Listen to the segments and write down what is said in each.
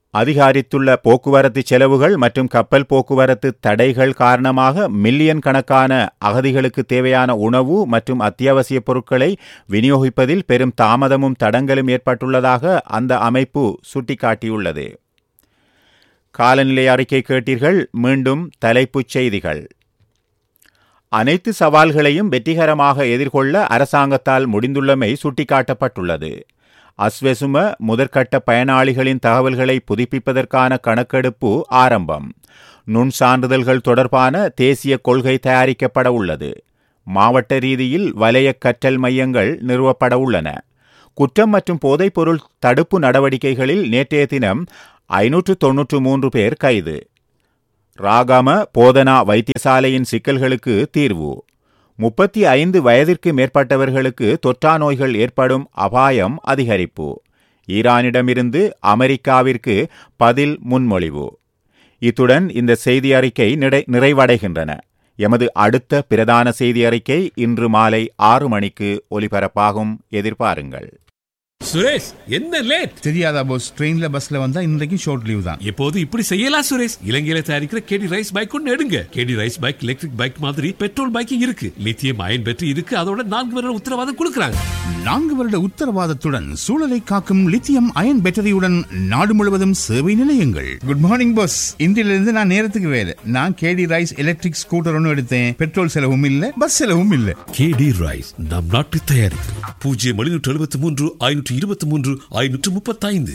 அதிகரித்துள்ள போக்குவரத்து செலவுகள் மற்றும் கப்பல் போக்குவரத்து தடைகள் காரணமாக மில்லியன் கணக்கான அகதிகளுக்கு தேவையான உணவு மற்றும் அத்தியாவசிய பொருட்களை விநியோகிப்பதில் பெரும் தாமதமும் தடங்களும் ஏற்பட்டுள்ளதாக அந்த அமைப்பு சுட்டிக்காட்டியுள்ளது காலநிலை அறிக்கை கேட்டீர்கள் மீண்டும் தலைப்புச் செய்திகள் அனைத்து சவால்களையும் வெற்றிகரமாக எதிர்கொள்ள அரசாங்கத்தால் முடிந்துள்ளமை சுட்டிக்காட்டப்பட்டுள்ளது அஸ்வெசும முதற்கட்ட பயனாளிகளின் தகவல்களை புதுப்பிப்பதற்கான கணக்கெடுப்பு ஆரம்பம் நுண் சான்றிதழ்கள் தொடர்பான தேசிய கொள்கை தயாரிக்கப்பட உள்ளது மாவட்ட ரீதியில் வலய கற்றல் மையங்கள் நிறுவப்பட உள்ளன குற்றம் மற்றும் போதைப்பொருள் தடுப்பு நடவடிக்கைகளில் நேற்றைய தினம் ஐநூற்று தொன்னூற்று மூன்று பேர் கைது ராகம போதனா வைத்தியசாலையின் சிக்கல்களுக்கு தீர்வு முப்பத்தி ஐந்து வயதிற்கு மேற்பட்டவர்களுக்கு தொற்றா நோய்கள் ஏற்படும் அபாயம் அதிகரிப்பு ஈரானிடமிருந்து அமெரிக்காவிற்கு பதில் முன்மொழிவு இத்துடன் இந்த செய்தி அறிக்கை நிறைவடைகின்றன எமது அடுத்த பிரதான செய்தி அறிக்கை இன்று மாலை ஆறு மணிக்கு ஒலிபரப்பாகும் எதிர்பாருங்கள் சுரேஷ் என்ன லேட் தெரியாதா போஸ் ட்ரெயின்ல பஸ்ல வந்தா இன்றைக்கு ஷார்ட் லீவ் தான் எப்போது இப்படி செய்யலாம் சுரேஷ் இலங்கையில தயாரிக்கிற கேடி ரைஸ் பைக் ஒன்று எடுங்க KD rise bike electric bike மாதிரி பெட்ரோல் பைக்கும் இருக்கு லித்தியம் அயன் பேட்டரி இருக்கு அதோட நான்கு வருட உத்தரவாதம் கொடுக்கறாங்க நான்கு வருட உத்தரவாதத்துடன் சூழலை காக்கும் லித்தியம் அயன் பேட்டரியுடன் நாடு முழுவதும் சேவை நிலையங்கள் குட் மார்னிங் பாஸ் இன்றிலிருந்து நான் நேரத்துக்கு வேலை நான் கேடி ரைஸ் எலக்ட்ரிக் ஸ்கூட்டர் ஒன்று எடுத்தேன் பெட்ரோல் செலவும் இல்ல பஸ் செலவும் இல்ல கேடி ரைஸ் நம் நாட்டு தயாரிப்பு பூஜ்ஜியம் எழுநூற்று எழுபத்தி மூன்று ஐநூற்று இருபத்தி மூன்று ஐநூற்று முப்பத்தைந்து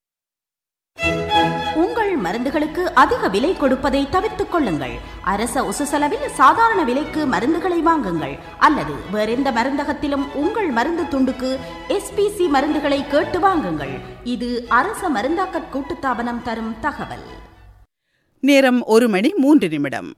உங்கள் மருந்துகளுக்கு அதிக விலை கொடுப்பதை தவிர்த்துக் கொள்ளுங்கள் அரச உசுசெலவில் சாதாரண விலைக்கு மருந்துகளை வாங்குங்கள் அல்லது வேறெந்த மருந்தகத்திலும் உங்கள் மருந்து துண்டுக்கு எஸ்பிசி மருந்துகளை கேட்டு வாங்குங்கள் இது அரச மருந்தாக்க கூட்டுத்தாபனம் தரும் தகவல் நேரம் ஒரு மணி மூன்று நிமிடம்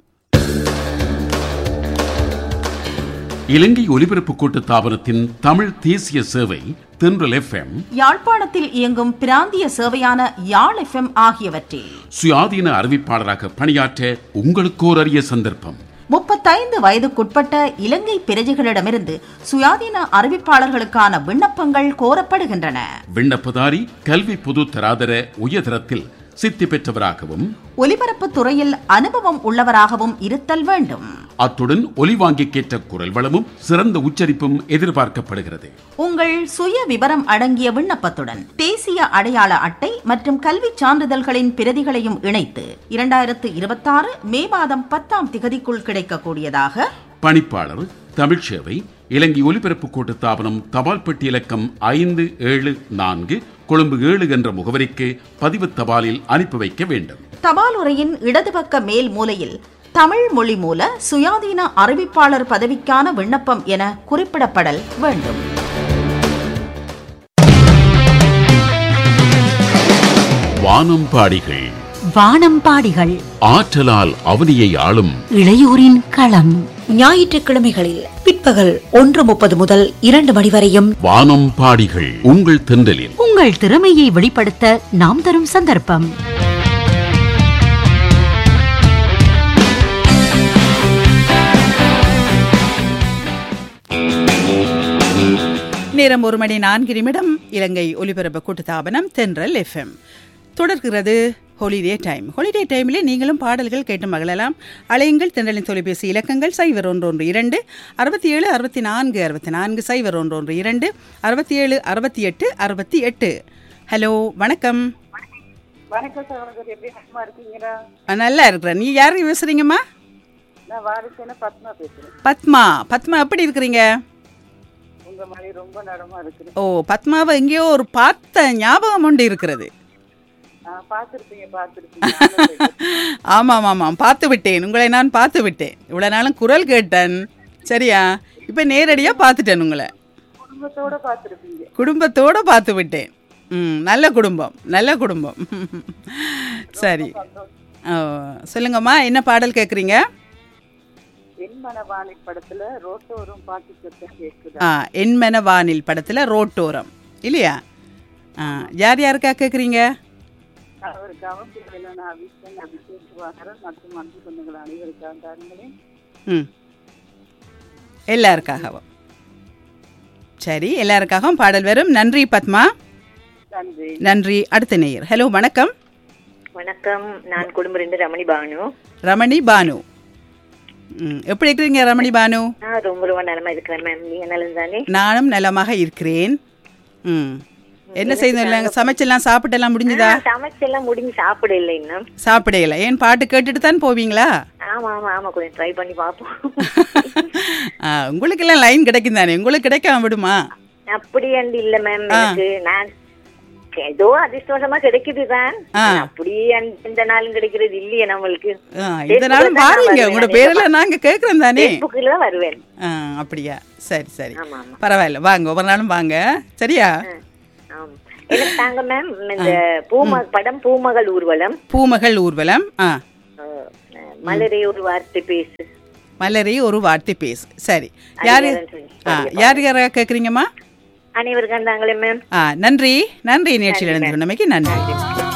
இலங்கை ஒலிபரப்பு கூட்டு தாபனத்தின் தமிழ் தேசிய சேவை தென்றல் எஃப்எம் யாழ்ப்பாணத்தில் இயங்கும் பிராந்திய சேவையான யாழ் எஃப்எம் ஆகியவற்றில் சுயாதீன அறிவிப்பாளராக பணியாற்ற உங்களுக்கோர் அரிய சந்தர்ப்பம் முப்பத்தைந்து வயதுக்குட்பட்ட இலங்கை பிரஜைகளிடமிருந்து சுயாதீன அறிவிப்பாளர்களுக்கான விண்ணப்பங்கள் கோரப்படுகின்றன விண்ணப்பதாரி கல்வி பொது தராதர உயர்தரத்தில் சித்தி பெற்றவராகவும் ஒலிபரப்பு துறையில் அனுபவம் உள்ளவராகவும் இருத்தல் வேண்டும் அத்துடன் ஒலிவாங்கிக்கேற்ற குரல் வளமும் சிறந்த உச்சரிப்பும் எதிர்பார்க்கப்படுகிறது உங்கள் சுய விவரம் அடங்கிய விண்ணப்பத்துடன் தேசிய அடையாள அட்டை மற்றும் கல்வி சான்றிதழ்களின் பிரதிகளையும் இணைத்து இரண்டாயிரத்து இருபத்தாறு மே மாதம் பத்தாம் திகதிக்குள் கிடைக்கக்கூடியதாக பணிப்பாளர் தமிழ் சேவை இலங்கை ஒலிபரப்பு கூட்டு தாபனம் தபால் பெட்டி இலக்கம் ஐந்து ஏழு நான்கு கொழும்பு ஏழு என்ற முகவரிக்கு பதிவு தபாலில் அனுப்பி வைக்க வேண்டும் தபால் உரையின் இடதுபக்க மேல் மூலையில் தமிழ் மொழி மூல சுயாதீன அறிவிப்பாளர் பதவிக்கான விண்ணப்பம் என குறிப்பிடப்படல் வேண்டும் வானம்பாடிகள் வானம்பாடிகள் ஆற்றலால் அவனியை ஆளும் இளையோரின் களம் ஞாயிற்றுக்கிழமைகளில் பிற்பகல் ஒன்று முப்பது முதல் இரண்டு மணி வரையும் வானம்பாடிகள் உங்கள் தென்றலில் உங்கள் திறமையை வெளிப்படுத்த நாம் தரும் சந்தர்ப்பம் நேரம் ஒரு மணி நான்கு நிமிடம் இலங்கை ஒலிபரப்பு கூட்டுத்தாபனம் தென்றல் எஃப்எம் தொடர்கிறது ஹாலிடே டைம் ஹாலிடே டைமில் நீங்களும் பாடல்கள் கேட்டு மகிழலாம் அலையுங்கள் தென்றலின் தொலைபேசி இலக்கங்கள் சைவர் ஒன்று ஒன்று இரண்டு அறுபத்தி ஏழு அறுபத்தி நான்கு அறுபத்தி நான்கு சைவர் ஒன்று ஒன்று இரண்டு அறுபத்தி ஏழு அறுபத்தி எட்டு அறுபத்தி எட்டு ஹலோ வணக்கம் வணக்கம் சகோதரி எப்படி நலமா இருக்கீங்களா அஹ், நல்லா இருக்கிறேன் நீ யார் பேசுறீங்கம்மா நான் வாரிசேன பத்மா பேசுறேன் பத்மா பத்மா எப்படி இருக்கிறீங்க உங்க மாதிரி ரொம்ப நலமா இருக்கிறேன் ஓ பத்மாவை எங்கேயோ ஒரு பார்த்த ஞாபகம் உண்டு இருக்கிறது பார்த்துருப்பீங்க பார்த்துருப்பீங்க ஆமாம் ஆமாம் பார்த்து விட்டேன் உங்களை நான் பார்த்து விட்டேன் இவ்வளோ நாளும் குரல் கேட்டேன் சரியா இப்போ நேரடியாக பார்த்துட்டேன் உங்களை குடும்பத்தோட பார்த்துருப்பீங்க குடும்பத்தோடு பார்த்து விட்டேன் ம் நல்ல குடும்பம் நல்ல குடும்பம் சரி ஓ, சொல்லுங்கம்மா என்ன பாடல் கேட்குறீங்க என்மனவாணி படத்துல ரோட்டோரும் பாட்டு சத்தம் கேட்குது ஆ என்மென வானில் படத்தில் ரோட்டோரம் இல்லையா ஆ யார் யாருக்கா கேட்குறீங்க அவருக்கு அவசியம் வேணும்னா அபிஷன் அபிஷேக் வாகரன் மற்றும் அன்பு சொந்தங்கள் அனைவருக்காக தாருங்களேன் ம் எல்லாருக்காகவும் சரி எல்லாருக்காகவும் பாடல் வரும் நன்றி பத்மா நன்றி நன்றி அடுத்த நேயர் ஹலோ வணக்கம் வணக்கம் நான் குடும்ப ரெண்டு ரமணி பானு ரமணி பானு ம், எப்படி இருக்கிறீங்க ரமணி பானு நான் ரொம்ப ரொம்ப நலமா இருக்கிறேன் மேம் நீங்க நலம் தானே நானும் நலமாக இருக்கிறேன் ம் என்ன செய்யணும் சமைச்செல்லாம் சாப்பிட்டெல்லாம் முடிஞ்சுதா சமைச்செல்லாம் முடிஞ்சு சாப்பிட இல்லை இன்னும் சாப்பிடையில ஏன் பாட்டு கேட்டுட்டு தான் போவீங்களா ஆமா ஆமா ஆமா கொஞ்சம் ட்ரை பண்ணி பார்ப்போம் ஆ, உங்களுக்கெல்லாம் லைன் கிடைக்கும் தானே உங்களுக்கு கிடைக்காம விடுமா அப்படி அண்டு இல்ல மேம் எனக்கு நான் ஏதோ அதிர்ஷ்டவசமா கிடைக்குதுதான் ஆ. அப்படி அந்த- இந்த நாளும் கிடைக்கிறது இல்லையே நம்மளுக்கு ஆ, இந்த நாளும் பாருங்க உங்களோட பேரெல்லாம் நாங்க கேட்கறோம் தானே ஃபேஸ்புக்கில் தான் வருவேன் ஆ, அப்படியா சரி சரி ஆமா ஆமா பரவாயில்ல வாங்க ஒவ்வொரு நாளும் வாங்க சரியா ஆமா எனக்கு தாங்க மேம் இந்த பூம படம் பூமகள் ஊர்வலம் பூமகள் ஊர்வலம் ஆ அஹ், மலரே ஒரு வார்த்தை பேசு மலரி ஒரு வார்த்தை பேசு சரி யாரு ஆ யார் யாரா கேட்குறீங்கம்மா அனைவருக்கும் தாங்களே மேம் ஆ நன்றி நன்றி நிகழ்ச்சியில் இணைந்து கொண்டமைக்கு நன்றி